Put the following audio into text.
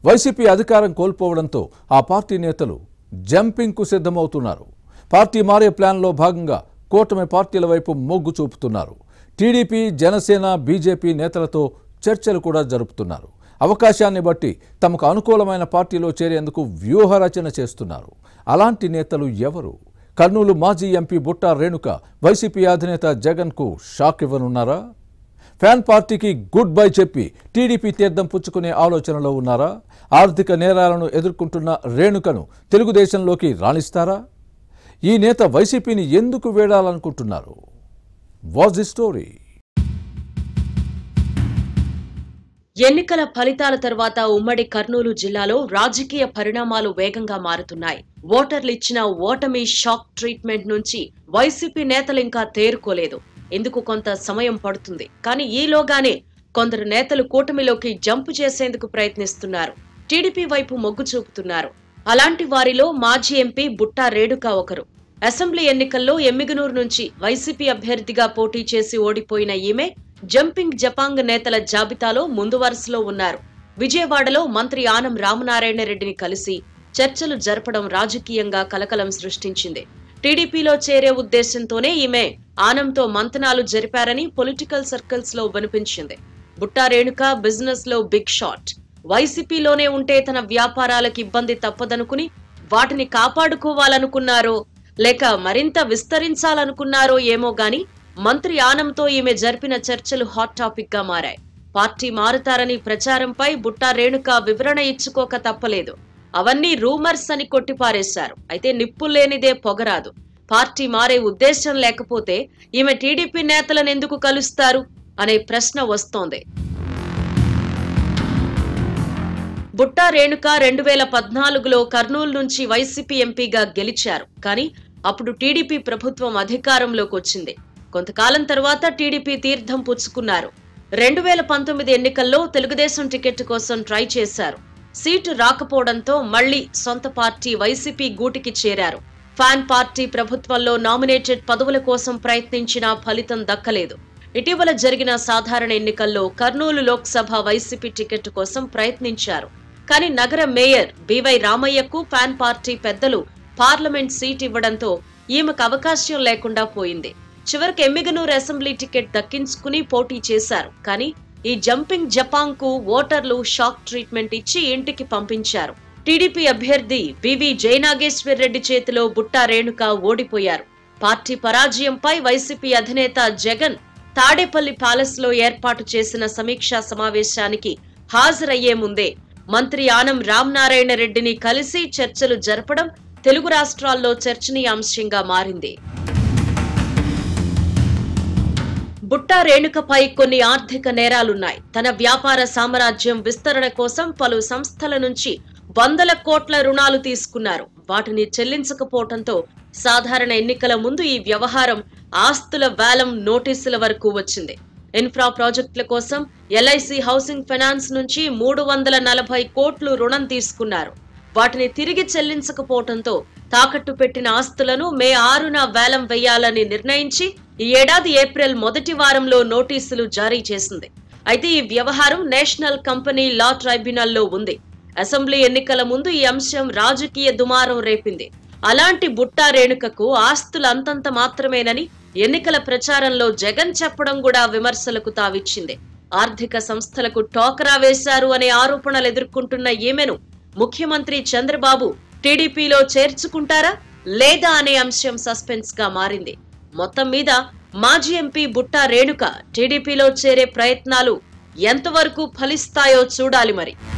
YCP అధికారం కోల్పోవడంతో ఆ party నేతలు జంపింగ్కు సిద్ధమవుతున్నారు పార్టీ మారే ప్లాన్లో భాగంగా కూటమి పార్టీల వైపు మొగ్గు చూపుతున్నారు టీడీపీ జనసేన బీజేపీ నేతలతో చర్చలు కూడా జరుపుతున్నారు అవకాశాన్ని బట్టి తమకు అనుకూలమైన పార్టీలో చేరేందుకు వ్యూహ రచన చేస్తున్నారు అలాంటి నేతలు ఎవరు కర్నూలు మాజీ ఎంపీ బుట్టా రేణుక వైసీపీ అధినేత జగన్కు షాక్ ఇవ్వనున్నారా ఫ్యాన్ పార్టీకి గుడ్ బై చెప్పి టీడీపీ తీర్థం పుచ్చుకునే ఆలోచనలో ఉన్నారా ఆర్థిక నేరాలను ఎదుర్కొంటున్న రేణుకను తెలుగుదేశంలోకి రాణిస్తారా ఈ నేత వైసీపీని ఎందుకు వేడాలనుకుంటున్నారు వాజ్ ది స్టోరీ ఎన్నికల ఫలితాల తర్వాత ఉమ్మడి కర్నూలు జిల్లాలో రాజకీయ పరిణామాలు వేగంగా మారుతున్నాయి ఓటర్లు ఇచ్చిన ఓటమి షాక్ ట్రీట్మెంట్ నుంచి వైసీపీ నేతలు ఇంకా తేరుకోలేదు ఇందుకు కొంత సమయం పడుతుంది కానీ ఈలోగానే కొందరు నేతలు కూటమిలోకి జంప్ చేసేందుకు ప్రయత్నిస్తున్నారు టీడీపీ వైపు మొగ్గు చూపుతున్నారు అలాంటి వారిలో మాజీ ఎంపీ బుట్టా రేణుక ఒకరు అసెంబ్లీ ఎన్నికల్లో ఎమ్మిగనూరు నుంచి వైసీపీ అభ్యర్థిగా పోటీ చేసి ఓడిపోయిన ఈమె జంపింగ్ జపాంగ్ నేతల జాబితాలో ముందు వరుసలో ఉన్నారు విజయవాడలో మంత్రి ఆనం రామనారాయణ రెడ్డిని కలిసి చర్చలు జరపడం రాజకీయంగా కలకలం సృష్టించింది టీడీపీలో చేరే ఉద్దేశంతోనే ఈమె ఆనంతో మంతనాలు జరిపారని పొలిటికల్ సర్కిల్స్ లో వినిపించింది బుట్టా రేణుక బిజినెస్ లో బిగ్ షాట్ వైసీపీలోనే ఉంటే తన వ్యాపారాలకు ఇబ్బంది తప్పదనుకుని వాటిని కాపాడుకోవాలనుకున్నారో లేక మరింత విస్తరించాలనుకున్నారో ఏమో గాని మంత్రి ఆనంతో ఈమె జరిపిన చర్చలు హాట్ టాపిక్ గా మారాయి పార్టీ మారుతారని ప్రచారంపై బుట్టా రేణుక వివరణ ఇచ్చుకోక తప్పలేదు అవన్నీ రూమర్స్ అని కొట్టిపారేశారు అయితే నిప్పు లేనిదే పొగరాదు పార్టీ మారే ఉద్దేశం లేకపోతే ఈమె టీడీపీ నేతలను ఎందుకు కలుస్తారు అనే ప్రశ్న వస్తోంది బుట్టా రేణుక రెండు వేల పద్నాలుగులో కర్నూలు నుంచి వైసీపీ ఎంపీగా గెలిచారు కానీ అప్పుడు టీడీపీ ప్రభుత్వం అధికారంలోకి వచ్చింది కొంతకాలం తర్వాత టీడీపీ తీర్థం పుచ్చుకున్నారు రెండు వేల పంతొమ్మిది ఎన్నికల్లో తెలుగుదేశం టికెట్ కోసం ట్రై చేశారు సీటు రాకపోవడంతో మళ్లీ సొంత పార్టీ వైసీపీ గూటికి చేరారు ఫ్యాన్ పార్టీ ప్రభుత్వంలో నామినేటెడ్ పదవుల కోసం ప్రయత్నించినా ఫలితం దక్కలేదు ఇటీవల జరిగిన సాధారణ ఎన్నికల్లో కర్నూలు లోక్సభ వైసీపీ టికెట్ కోసం ప్రయత్నించారు కానీ నగర మేయర్ బివై రామయ్యకు ఫ్యాన్ పార్టీ పెద్దలు పార్లమెంట్ సీట్ ఇవ్వడంతో ఈమెకు అవకాశం లేకుండా పోయింది చివరికి ఎమ్మిగనూరు అసెంబ్లీ టికెట్ దక్కించుకుని పోటీ చేశారు కానీ ఈ జంపింగ్ జపాంగ్ కు ఓటర్లు షాక్ ట్రీట్మెంట్ ఇచ్చి ఇంటికి పంపించారు టీడీపీ అభ్యర్థి బివి జయనాగేశ్వర్ రెడ్డి చేతిలో బుట్టా రేణుక ఓడిపోయారు పార్టీ పరాజయంపై వైసీపీ అధినేత జగన్ తాడేపల్లి ప్యాలెస్ లో ఏర్పాటు చేసిన సమీక్షా సమావేశానికి హాజరయ్యే ముందే మంత్రి ఆనం రామనారాయణ రెడ్డిని కలిసి చర్చలు జరపడం తెలుగు రాష్ట్రాల్లో చర్చనీయాంశంగా మారింది బుట్టా రేణుకపై కొన్ని ఆర్థిక నేరాలున్నాయి తన వ్యాపార సామ్రాజ్యం విస్తరణ కోసం పలు సంస్థల నుంచి వందల కోట్ల రుణాలు తీసుకున్నారు వాటిని చెల్లించకపోవడంతో సాధారణ ఎన్నికల ముందు ఈ వ్యవహారం ఆస్తుల వేలం నోటీసుల వరకు వచ్చింది ఇన్ఫ్రా ప్రాజెక్టుల కోసం ఎల్ఐసి హౌసింగ్ ఫైనాన్స్ నుంచి మూడు వందల నలభై కోట్లు రుణం తీసుకున్నారు వాటిని తిరిగి చెల్లించకపోవడంతో తాకట్టు పెట్టిన ఆస్తులను మే ఆరున వేలం వేయాలని నిర్ణయించి ఈ ఏడాది ఏప్రిల్ మొదటి వారంలో నోటీసులు జారీ చేసింది అయితే ఈ వ్యవహారం నేషనల్ కంపెనీ లా ట్రైబ్యునల్లో ఉంది అసెంబ్లీ ఎన్నికల ముందు ఈ అంశం రాజకీయ దుమారం రేపింది అలాంటి బుట్టా రేణుకకు ఆస్తులు అంతంత మాత్రమేనని ఎన్నికల ప్రచారంలో జగన్ చెప్పడం కూడా విమర్శలకు తావిచ్చింది ఆర్థిక సంస్థలకు టోకరా వేశారు అనే ఆరోపణలు ఎదుర్కొంటున్న ఈమెను ముఖ్యమంత్రి చంద్రబాబు టీడీపీలో చేర్చుకుంటారా లేదా అనే అంశం సస్పెన్స్ గా మారింది మొత్తం మీద మాజీ ఎంపీ బుట్టా రేణుక టీడీపీలో చేరే ప్రయత్నాలు ఎంతవరకు ఫలిస్తాయో చూడాలి మరి